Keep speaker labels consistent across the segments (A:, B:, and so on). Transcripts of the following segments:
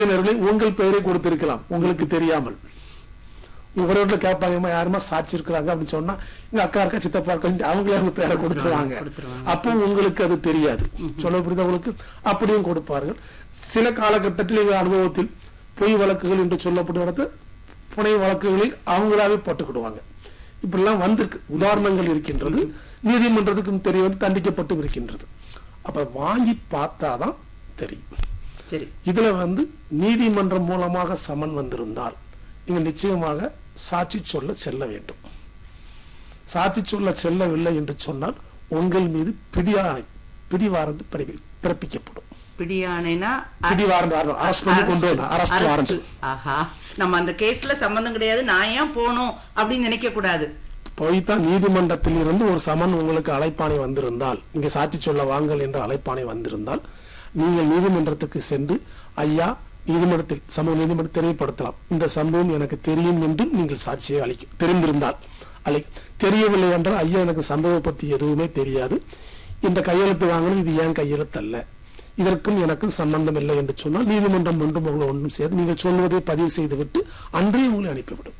A: உறவினர்களே உங்கள் பெயரை கொடுத்திருக்கலாம் உங்களுக்கு தெரியாமல் உங்க வீட்டுல கேட்பாங்க யாருமா சாட்சி இருக்கிறாங்க அப்படின்னு சொன்னா எங்க அக்கா இருக்கா சித்தப்பா இருக்கா அவங்களே அவங்க பேரை கொடுத்துருவாங்க
B: கொடுத்துருவாங்க.
A: அப்போ உங்களுக்கு அது தெரியாது சொல்ல புரியுதா உங்களுக்கு அப்படியும் கொடுப்பார்கள் சில காலகட்டத்தில் இது அனுபவத்தில் பொய் வழக்குகள் என்று சொல்லப்படுவது புனை வழக்குகளில் அவங்களாவே போட்டுக்கிடுவாங்க இப்படிலாம் வந்திருக்கு உதாரணங்கள் இருக்கின்றது நீதிமன்றத்துக்கும் தெரிய வந்து தண்டிக்கப்பட்டும் இருக்கின்றது அப்ப வாங்கி பார்த்தாதான் தெரியும்
B: சரி
A: இதுல வந்து நீதிமன்றம் மூலமாக சமன் வந்திருந்தால் நீங்க நிச்சயமாக சாட்சி சொல்ல செல்ல வேண்டும் சாட்சி சொல்ல செல்லவில்லை என்று சொன்னால் உங்கள் மீது பிடியாணை பிடிவாரண்ட் பிறப்பி- பிறப்பிக்கப்படும்
B: பிடியானைனா
A: பிடிவாரண்ட் அரஸ்ட் பண்ணி கொண்டு வரணும் அரஸ்ட் வாரண்ட்
B: ஆஹா நம்ம அந்த கேஸ்ல சம்பந்தம் கிடையாது நான் ஏன் போகணும் அப்படின்னு நினைக்க கூடாது
A: போய்தான் நீதிமன்றத்தில் இருந்து ஒரு சமன் உங்களுக்கு அழைப்பாணை வந்திருந்தால் நீங்க சாட்சி சொல்ல வாங்கள் என்ற அழைப்பாணை வந்திருந்தால் நீங்கள் நீதிமன்றத்துக்கு சென்று ஐயா நீதிமன்றத்தில் சமூக நீதிமன்றம் தெரியப்படுத்தலாம் இந்த சம்பவம் எனக்கு தெரியும் என்று நீங்கள் சாட்சியை அளிக்க தெரிந்திருந்தால் அழை தெரியவில்லை என்றால் ஐயா எனக்கு சம்பவம் பத்தி எதுவுமே தெரியாது இந்த கையெழுத்து வாங்கணும் இது ஏன் கையெழுத்து அல்ல இதற்கும் எனக்கும் சம்பந்தம் இல்லை என்று சொன்னால் நீதிமன்றம் ஒன்றும் உங்களை ஒன்றும் செய்யாது நீங்கள் சொல்வதை பதிவு செய்துவிட்டு அன்றே உங்களை அனுப்பிவிடும்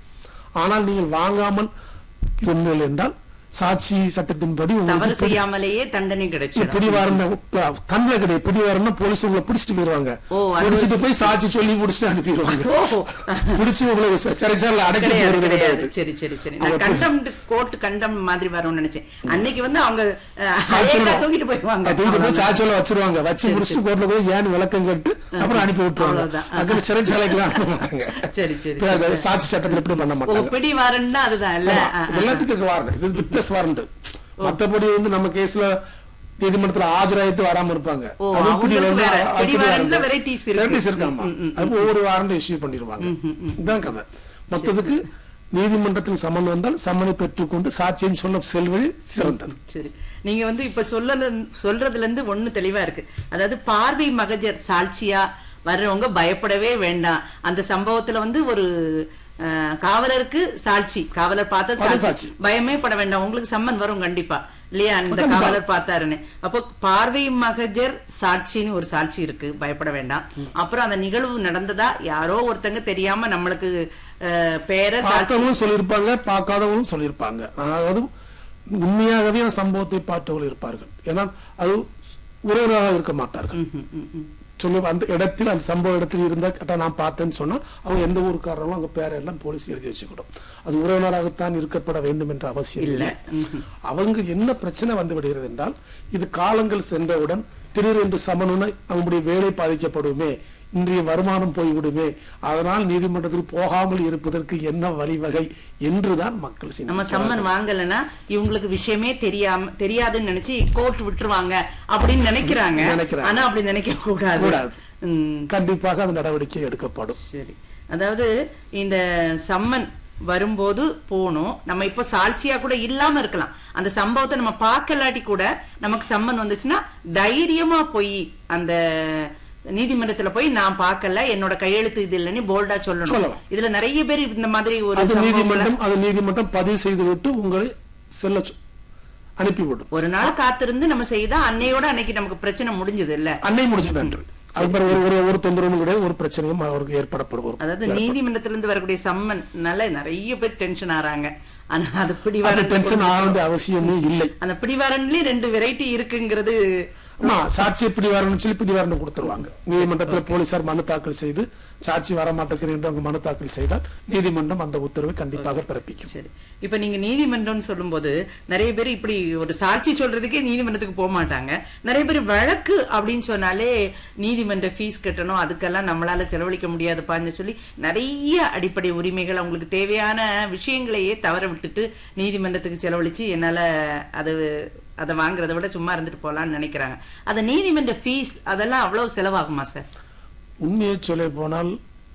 A: ஆனால் நீங்கள் வாங்காமல் இருந்தீர்கள் என்றால் சாட்சி சட்டத்தின்படி
B: தவறு
A: உங்களுக்கு பிடி-
B: செய்யாமலேயே தண்டனை கிடைச்சிடும்
A: பிடிவாரம் தண்டனை கிடையாது பிடிவாரம்னா போலீஸ் உங்களை பிடிச்சிட்டு போயிருவாங்க
B: ஓ, அது-
A: பிடிச்சிட்டு போய் சாட்சி சொல்லி முடிச்சுட்டு அனுப்பிடுவாங்க
B: ஓஹோ.
A: பிடிச்சு உங்களை சிறைச்சாலையில அடக்கி
B: கிடையாது
A: போறது
B: கிடையாது
A: கிடையாது
B: சரி சரி சரி
A: அவ
B: நான் கண்டம் கோர்ட் கண்டம் மாதிரி வரும்னு நினைச்சேன் அன்னைக்கு வந்து அவங்க அஹ்,
A: சாட்சி
B: அழகா
A: சொல்லுவோம்.
B: தூக்கிட்டு போயிடுவாங்க
A: தூக்கிட்டு போய்
B: அவ்வளவுதான்.
A: சாட்சியில வச்சிருவாங்க வச்சு
B: சரி,
A: முடிச்சுட்டு கோர்ட்ல போய் ஏன்னு விளக்கம் கேட்டு அப்புறம் அனுப்பி விட்டுருவாங்க
B: அவ்வளவுதான்.
A: அங்கே சிறைச்சாலைக்கு அனுப்புவாங்க
B: சரி சரி
A: இப்ப அது சாட்சி சட்டத்தில் எப்படி பண்ண
B: ஓ
A: மாட்டாங்க
B: பிடி வாரண்ட்னா அதுதான் இல்ல
A: ஆமா,
B: ஆ, ஆ.
A: எல்லாத்துக்கும் வாரண்ட் இது விட்னஸ் வாரண்ட் மத்தபடி வந்து நம்ம கேஸ்ல நீதிமன்றத்துல ஆஜராயிட்டு வராம இருப்பாங்க
B: ஓ,
A: அது இப்படி
B: அவங்களுக்கு
A: வந்து
B: வேற.
A: அப்படி
B: பிடி வாரண்ட்ல
A: warrant.
B: varieties இருக்கு.
A: varieties இருக்காமா
B: ம், ம்,
A: அது ஒவ்வொரு வாரண்ட் இஷ்யூ பண்ணிடுவாங்க இதுதான் கதை மொத்தத்துக்கு நீதிமன்றத்தில் சம்மன் வந்தால் சம்மனை பெற்றுக்கொண்டு சாட்சியம் சொல்ல செல்வது சிறந்தது
B: சரி நீங்க வந்து இப்ப சொல்லல சொல்றதுல இருந்து ஒண்ணு தெளிவா இருக்கு அதாவது பார்வை மகஜர் சாட்சியா வர்றவங்க பயப்படவே வேண்டாம் அந்த சம்பவத்துல வந்து ஒரு அஹ், காவலருக்கு சாட்சி காவலர் பார்த்த
A: அது
B: சாட்சி
A: சாட்சி.
B: பயமே பட வேண்டாம் உங்களுக்கு சம்மன் வரும் கண்டிப்பா இல்லையா அந்த
A: கண்டிப்பா.
B: காவலர் பார்த்தாருன்னு அப்போ பார்வை மகஜர் சாட்சின்னு ஒரு சாட்சி இருக்கு பயப்பட வேண்டாம் அப்புறம் அந்த நிகழ்வு நடந்ததா யாரோ ஒருத்தங்க தெரியாம நம்மளுக்கு அஹ், பேரை சாட்சி
A: பார்த்தவங்களும் சொல்லியிருப்பாங்க பார்க்காதவங்களும் சொல்லியிருப்பாங்க அதாவது உண்மையாகவே அந்த சம்பவத்தை பார்த்தவர்கள் இருப்பார்கள் ஏன்னா அது உறவினராக இருக்க மாட்டார்கள்
B: ம், ம், ம், ம்.
A: சொல்லி அந்த இடத்தில் அந்த சம்பவ இடத்தில் இருந்தா கேட்டா நான் பார்த்தேன்னு சொன்னா அவங்க எந்த ஊருக்காரங்களும் அங்க பேரெல்லாம் போலீஸ் எழுதி வச்சுக்கிடும் அது உறவினராகத்தான் இருக்கப்பட வேண்டும் என்ற அவசியம்
B: இல்ல
A: இல்லை
B: ம்ஹும்.
A: அவங்க என்ன பிரச்சனை வந்து விடுகிறது என்றால் இது காலங்கள் சென்றவுடன் திடீரென்று சமனுன நம்முடைய வேலை பாதிக்கப்படுமே இன்றைய வருமானம் போய்விடுமே அதனால் நீதிமன்றத்தில் போகாமல் இருப்பதற்கு என்ன வழிவகை என்றுதான் மக்கள்
B: நம்ம
A: சிந்திக்கிறார்கள்.
B: சம்மன் வாங்கலைன்னா இவங்களுக்கு விஷயமே தெரியாம தெரியாதுன்னு நினைச்சு கோர்ட் விட்டுருவாங்க அப்படின்னு நினைக்கிறாங்க
A: நினைக்கிறாங்க.
B: ஆனா அப்படி நினைக்க கூடாது
A: கூடாது.
B: ம்,
A: கண்டிப்பாக அது நடவடிக்கை எடுக்கப்படும்
B: சரி அதாவது இந்த சம்மன் வரும்போது போகணும் நம்ம இப்ப சாட்சியா கூட இல்லாம இருக்கலாம் அந்த சம்பவத்தை நம்ம பார்க்கலாட்டி கூட நமக்கு சம்மன் வந்துச்சுன்னா தைரியமா போய் அந்த நீதிமன்றத்துல போய் நான் பார்க்கல என்னோட கையெழுத்து இது இல்லைன்னு போல்டா சொல்லணும்
A: சொல்லலாம்.
B: இதுல நிறைய பேர் இந்த மாதிரி ஒரு
A: அது
B: சம்பவங்களை
A: நீதிமன்றம் அது நீதிமன்றம் பதிவு செய்துவிட்டு உங்களை செல்ல சொ- அனுப்பிவிடும்
B: ஒரு நாள் காத்திருந்து நம்ம செய்தா அன்னையோட அன்னைக்கு நமக்கு பிரச்சனை முடிஞ்சது இல்ல
A: அன்னை முடிஞ்சது அன்று அது பிறகு ஒரு ஒரு ஒரு தொந்தரவும் கிடையாது ஒரு பிரச்சனையும் அவருக்கு ஏற்படப்படும்
B: அதாவது நீதிமன்றத்துல இருந்து வரக்கூடிய சம்மன்னால நிறைய பேர் டென்ஷன் ஆறாங்க ஆனா அது
A: அது
B: பிடிவாரண்ட்
A: டென்ஷன் ஆக வேண்டிய அவசியமே இல்லை
B: அந்த பிடிவாரண்லயே ரெண்டு வெரைட்டி இருக்குங்கிறது
A: ஆமா சாட்சி இப்படி வரணும்னு சொல்லி இப்படி வரணும் கொடுத்துருவாங்க நீதிமன்றத்துல போலீசார் மனு தாக்கல் செய்து சாட்சி வர மாட்டேங்கிறேன் என்று அவங்க மனு தாக்கல் செய்தால் நீதிமன்றம் அந்த உத்தரவை கண்டிப்பாக பிறப்பிக்கும்
B: சரி இப்ப நீங்க நீதிமன்றம்னு சொல்லும்போது நிறைய பேர் இப்படி ஒரு சாட்சி சொல்றதுக்கே நீதிமன்றத்துக்கு போக மாட்டாங்க நிறைய பேர் வழக்கு அப்படின்னு சொன்னாலே நீதிமன்ற ஃபீஸ் கட்டணும் அதுக்கெல்லாம் நம்மளால செலவழிக்க முடியாதுப்பான்னு சொல்லி நிறைய அடிப்படை உரிமைகள் அவங்களுக்கு தேவையான விஷயங்களையே தவற விட்டுட்டு நீதிமன்றத்துக்கு செலவழிச்சு என்னால அது அதை வாங்குறதை விட சும்மா இருந்துட்டு போலாம்னு நினைக்கிறாங்க அந்த நீதிமன்ற ஃபீஸ் அதெல்லாம் அவ்வளவு செலவாகுமா சார்
A: உண்மையை சொல்ல போனால்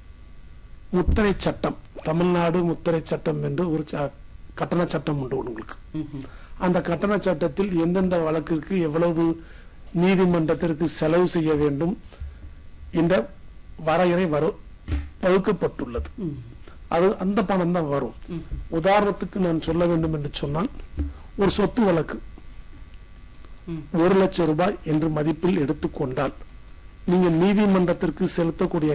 A: முத்திரை சட்டம் தமிழ்நாடு முத்திரை சட்டம் என்று ஒரு ச- கட்டண சட்டம் உண்டு உங்களுக்கு அந்த கட்டண சட்டத்தில் எந்தெந்த வழக்கிற்கு எவ்வளவு நீதிமன்றத்திற்கு செலவு செய்ய வேண்டும் என்ற வரையறை வரும் வகுக்கப்பட்டுள்ளது அது அந்த பணம் தான் வரும் உதாரணத்துக்கு நான் சொல்ல வேண்டும் என்று சொன்னால் ஒரு சொத்து வழக்கு ஒரு லட்சம் ரூபாய் என்று மதிப்பில் எடுத்துக்கொண்டால் நீங்க நீதிமன்றத்திற்கு செலுத்தக்கூடிய